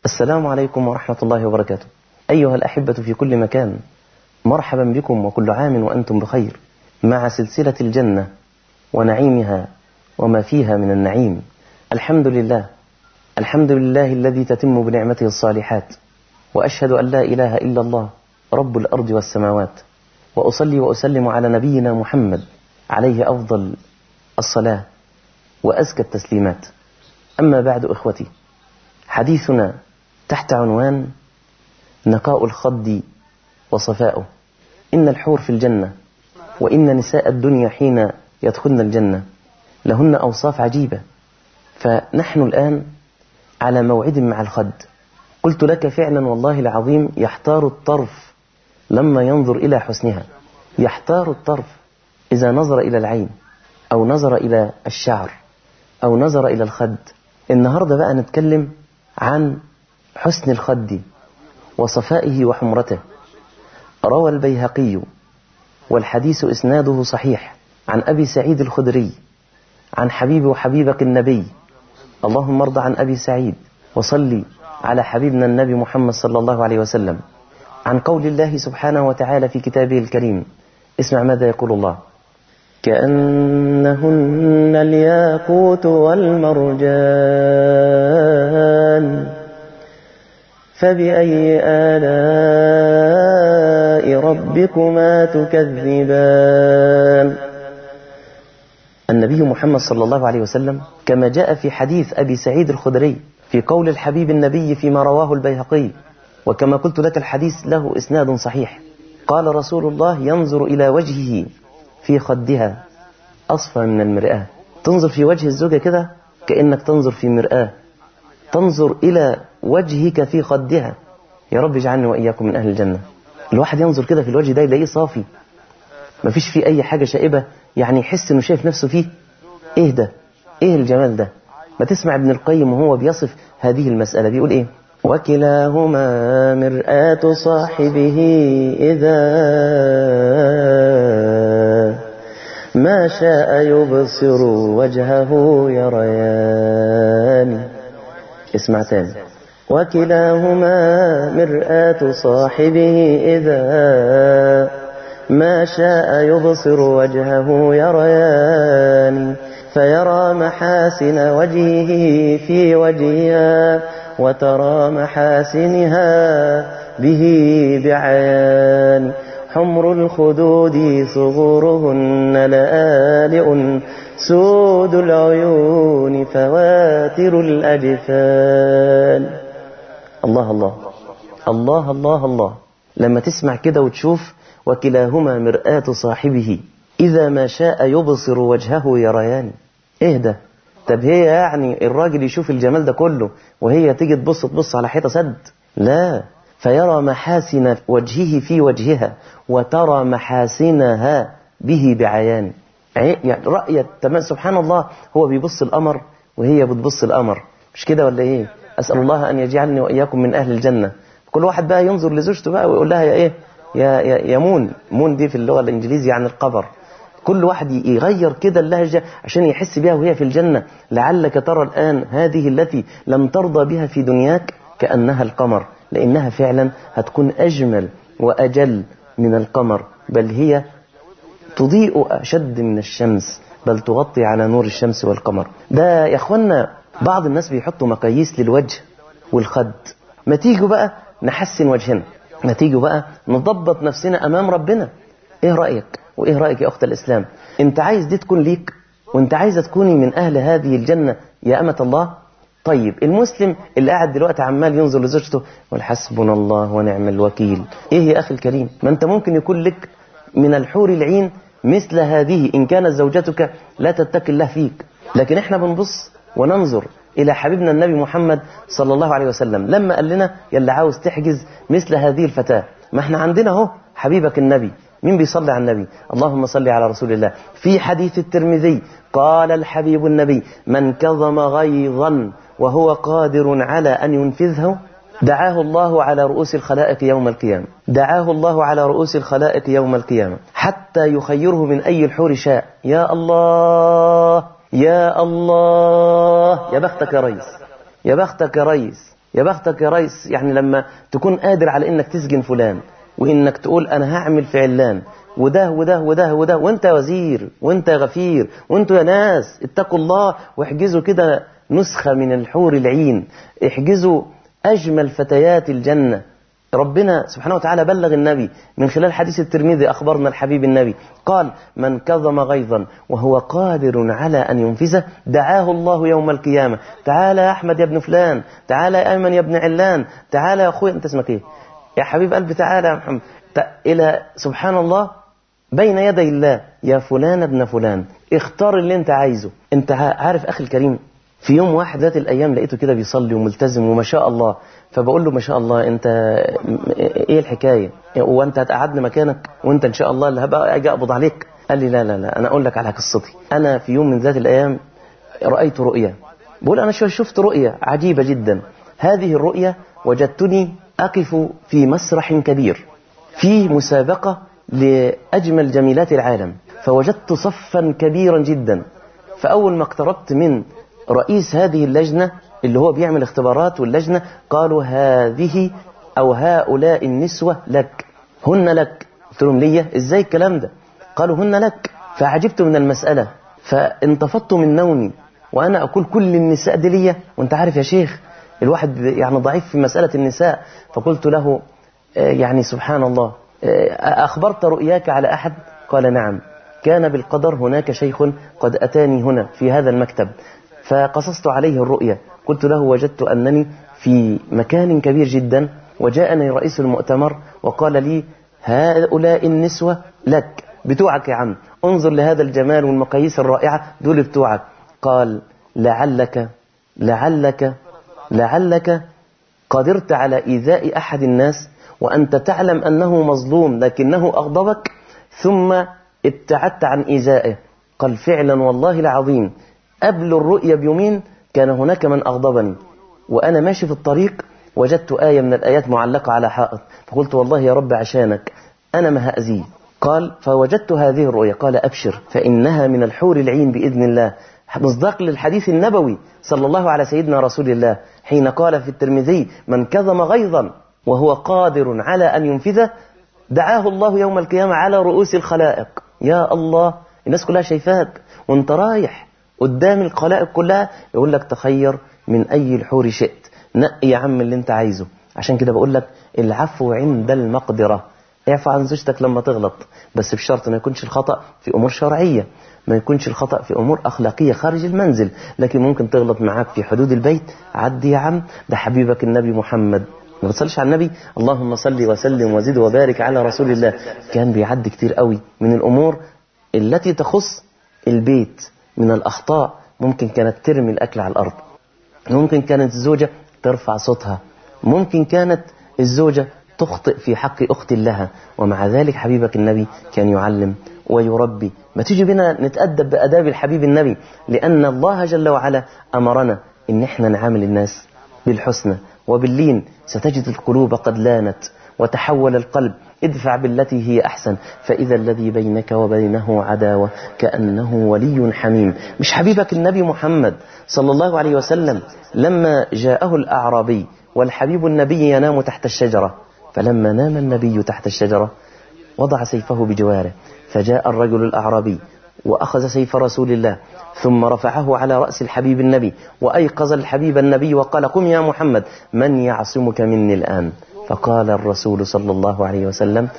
السلام عليكم ورحمة الله وبركاته أيها الأحبة في كل مكان مرحبا بكم وكل عام وأنتم بخير مع سلسلة الجنة ونعيمها وما فيها من النعيم الحمد لله الحمد لله الذي تتم بنعمته الصالحات وأشهد أن لا إله إلا الله رب الأرض والسماوات وأصلي وأسلم على نبينا محمد عليه أفضل الصلاة وأزكى التسليمات أما بعد إخوتي حديثنا تحت عنوان نقاء الخد وصفاؤه إن الحور في الجنة وإن نساء الدنيا حين يدخلن الجنة لهن أوصاف عجيبة فنحن الآن على موعد مع الخد قلت لك فعلا والله العظيم يحتار الطرف لما ينظر إلى حسنها يحتار الطرف إذا نظر إلى العين أو نظر إلى الشعر أو نظر إلى الخد النهاردة بقى نتكلم عن حسن الخد وصفائه وحمرته روى البيهقي والحديث إسناده صحيح عن أبي سعيد الخدري عن حبيب وحبيبك النبي اللهم ارضى عن أبي سعيد وصلي على حبيبنا النبي محمد صلى الله عليه وسلم عن قول الله سبحانه وتعالى في كتابه الكريم اسمع ماذا يقول الله كأنهن الياقوت والمرجان فبأي آلاء ربكما تكذبان النبي محمد صلى الله عليه وسلم كما جاء في حديث أبي سعيد الخدري في قول الحبيب النبي فيما رواه البيهقي وكما قلت لك الحديث له إسناد صحيح قال رسول الله ينظر إلى وجهه في خدها أصفى من المرآة تنظر في وجه الزوجة كده كأنك تنظر في مرآة تنظر إلى وجهك في خدها يا رب اجعلني وإياكم من أهل الجنة الواحد ينظر كده في الوجه ده يلاقيه صافي مفيش فيه أي حاجة شائبة يعني يحس إنه شايف نفسه فيه إيه ده إيه الجمال ده ما تسمع ابن القيم وهو بيصف هذه المسألة بيقول إيه وكلاهما مرآة صاحبه إذا ما شاء يبصر وجهه يريان اسمع تاني وكلاهما مرآة صاحبه إذا ما شاء يبصر وجهه يريان فيرى محاسن وجهه في وجهها وترى محاسنها به بعيان حمر الخدود صغورهن لآلئ سود العيون فواتر الأجفان الله الله الله الله الله لما تسمع كده وتشوف وكلاهما مرآة صاحبه إذا ما شاء يبصر وجهه يريان إيه ده طب هي يعني الراجل يشوف الجمال ده كله وهي تيجي تبص تبص على حيطة سد لا فيرى محاسن وجهه في وجهها وترى محاسنها به بعيان يعني رأيت تمام سبحان الله هو بيبص القمر وهي بتبص القمر مش كده ولا ايه أسأل الله أن يجعلني وإياكم من أهل الجنة كل واحد بقى ينظر لزوجته بقى ويقول لها يا ايه يا, يا, يا مون مون دي في اللغة الإنجليزية عن القبر كل واحد يغير كده اللهجة عشان يحس بها وهي في الجنة لعلك ترى الآن هذه التي لم ترضى بها في دنياك كأنها القمر لأنها فعلا هتكون أجمل وأجل من القمر بل هي تضيء أشد من الشمس بل تغطي على نور الشمس والقمر ده يا أخوانا بعض الناس بيحطوا مقاييس للوجه والخد ما تيجوا بقى نحسن وجهنا ما تيجوا بقى نضبط نفسنا أمام ربنا إيه رأيك وإيه رأيك يا أخت الإسلام أنت عايز دي تكون ليك وأنت عايزة تكوني من أهل هذه الجنة يا أمة الله طيب المسلم اللي قاعد دلوقتي عمال ينظر لزوجته والحسبنا الله ونعم الوكيل ايه يا اخي الكريم ما انت ممكن يكون لك من الحور العين مثل هذه ان كانت زوجتك لا تتكي الله فيك لكن احنا بنبص وننظر الى حبيبنا النبي محمد صلى الله عليه وسلم لما قال لنا يلا عاوز تحجز مثل هذه الفتاة ما احنا عندنا اهو حبيبك النبي مين بيصلي على النبي اللهم صل على رسول الله في حديث الترمذي قال الحبيب النبي من كظم غيظا وهو قادر على أن ينفذه دعاه الله على رؤوس الخلائق يوم القيامة دعاه الله على رؤوس الخلائق يوم القيامة حتى يخيره من أي الحور شاء يا الله يا الله يا بختك يا ريس يا بختك يا ريس يا بختك يا ريس يعني لما تكون قادر على انك تسجن فلان وانك تقول انا هعمل في علان وده وده وده وده وانت يا وزير وانت يا غفير وانتوا يا ناس اتقوا الله واحجزوا كده نسخة من الحور العين احجزوا أجمل فتيات الجنة ربنا سبحانه وتعالى بلغ النبي من خلال حديث الترمذي أخبرنا الحبيب النبي قال من كظم غيظا وهو قادر على أن ينفذه دعاه الله يوم القيامة تعالى يا أحمد يا ابن فلان تعالى يا أيمن يا ابن علان تعالى يا أخوي أنت اسمك إيه يا حبيب قلبي تعالى يا محمد إلى سبحان الله بين يدي الله يا فلان ابن فلان اختار اللي انت عايزه انت عارف أخي الكريم في يوم واحد ذات الأيام لقيته كده بيصلي وملتزم وما شاء الله فبقول له ما شاء الله انت ايه الحكاية وانت هتقعدني مكانك وانت ان شاء الله اللي هبقى اجي اقبض عليك قال لي لا لا لا انا اقول لك على قصتي انا في يوم من ذات الايام رأيت رؤيا بقول انا شفت رؤيا عجيبة جدا هذه الرؤيا وجدتني أقف في مسرح كبير في مسابقة لأجمل جميلات العالم فوجدت صفا كبيرا جدا فأول ما اقتربت من رئيس هذه اللجنة اللي هو بيعمل اختبارات واللجنة قالوا هذه أو هؤلاء النسوة لك هن لك قلت لهم ليه ازاي الكلام ده قالوا هن لك فعجبت من المسألة فانتفضت من نومي وأنا أقول كل النساء دي ليا وانت عارف يا شيخ الواحد يعني ضعيف في مسألة النساء فقلت له يعني سبحان الله أخبرت رؤياك على أحد قال نعم كان بالقدر هناك شيخ قد أتاني هنا في هذا المكتب فقصصت عليه الرؤيا قلت له وجدت أنني في مكان كبير جدا وجاءني رئيس المؤتمر وقال لي هؤلاء النسوة لك بتوعك يا عم انظر لهذا الجمال والمقاييس الرائعة دول بتوعك قال لعلك لعلك لعلك قدرت على إيذاء أحد الناس وأنت تعلم أنه مظلوم لكنه أغضبك ثم ابتعدت عن إيذائه قال فعلا والله العظيم قبل الرؤيا بيومين كان هناك من أغضبني وأنا ماشي في الطريق وجدت آية من الآيات معلقة على حائط فقلت والله يا رب عشانك أنا ما هأذيه قال فوجدت هذه الرؤيا قال أبشر فإنها من الحور العين بإذن الله مصداق للحديث النبوي صلى الله على سيدنا رسول الله حين قال في الترمذي من كظم غيظا وهو قادر على أن ينفذه دعاه الله يوم القيامة على رؤوس الخلائق يا الله الناس كلها شايفاك وانت رايح قدام الخلائق كلها يقول لك تخير من أي الحور شئت نقي يا عم اللي انت عايزه عشان كده بقول لك العفو عند المقدرة اعفو عن زوجتك لما تغلط بس بشرط ما يكونش الخطأ في أمور شرعية ما يكونش الخطأ في أمور أخلاقية خارج المنزل لكن ممكن تغلط معاك في حدود البيت عدي يا عم ده حبيبك النبي محمد ما بتصلش على النبي اللهم صل وسلم وزد وبارك على رسول الله كان بيعدي كتير قوي من الأمور التي تخص البيت من الأخطاء ممكن كانت ترمي الأكل على الأرض ممكن كانت الزوجة ترفع صوتها ممكن كانت الزوجة تخطئ في حق أخت لها ومع ذلك حبيبك النبي كان يعلم ويربي ما تيجي بنا نتأدب بأداب الحبيب النبي لأن الله جل وعلا أمرنا إن احنا نعامل الناس بالحسنى وباللين ستجد القلوب قد لانت وتحول القلب ادفع بالتي هي أحسن فإذا الذي بينك وبينه عداوة كأنه ولي حميم مش حبيبك النبي محمد صلى الله عليه وسلم لما جاءه الأعرابي والحبيب النبي ينام تحت الشجرة فلما نام النبي تحت الشجرة وضع سيفه بجواره فجاء الرجل الأعرابي وأخذ سيف رسول الله ثم رفعه على رأس الحبيب النبي وأيقظ الحبيب النبي وقال قم يا محمد من يعصمك مني الآن فقال الرسول صلى الله عليه وسلم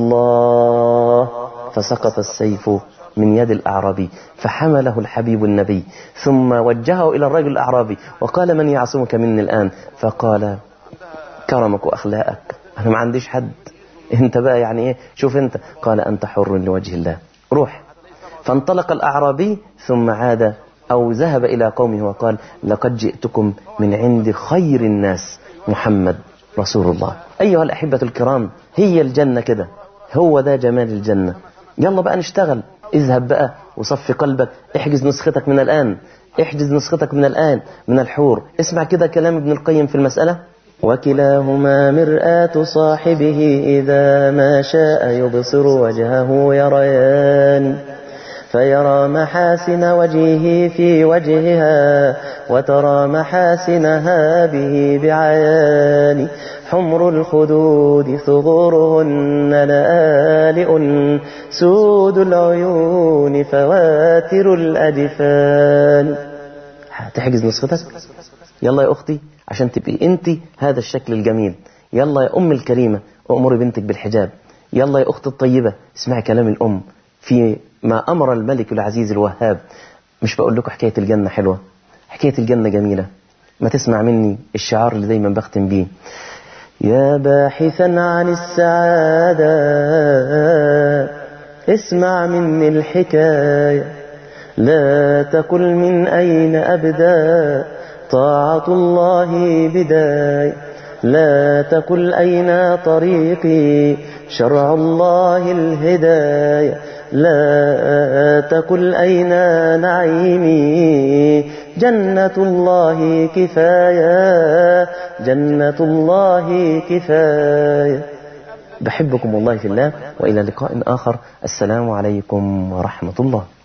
الله فسقط السيف من يد الأعرابي فحمله الحبيب النبي ثم وجهه إلى الرجل الأعرابي وقال من يعصمك مني الآن فقال كرمك وأخلاقك أنا ما عنديش حد انت بقى يعني ايه شوف انت قال أنت حر لوجه الله روح فانطلق الأعرابي ثم عاد أو ذهب إلى قومه وقال لقد جئتكم من عند خير الناس محمد رسول الله أيها الأحبة الكرام هي الجنة كده هو ده جمال الجنة يلا بقى نشتغل اذهب بقى وصفي قلبك احجز نسختك من الآن احجز نسختك من الآن من الحور اسمع كده كلام ابن القيم في المسألة وكلاهما مرآة صاحبه إذا ما شاء يبصر وجهه يريان فيرى محاسن وجهه في وجهها وترى محاسنها به بعيان حمر الخدود ثغورهن لآلئ سود العيون فواتر الأجفان هتحجز نسختك يلا يا أختي عشان تبقي أنت هذا الشكل الجميل يلا يا أم الكريمة أمري بنتك بالحجاب يلا يا أخت الطيبة اسمعي كلام الأم في ما أمر الملك العزيز الوهاب مش بقول لكم حكاية الجنة حلوة حكاية الجنة جميلة ما تسمع مني الشعار اللي دايما بختم بيه يا باحثا عن السعادة اسمع مني الحكاية لا تقل من أين أبدا طاعة الله بداية لا تقل أين طريقي شرع الله الهداية لا تقل أين نعيمي جنة الله كفاية جنة الله كفاية بحبكم والله في الله وإلى لقاء آخر السلام عليكم ورحمة الله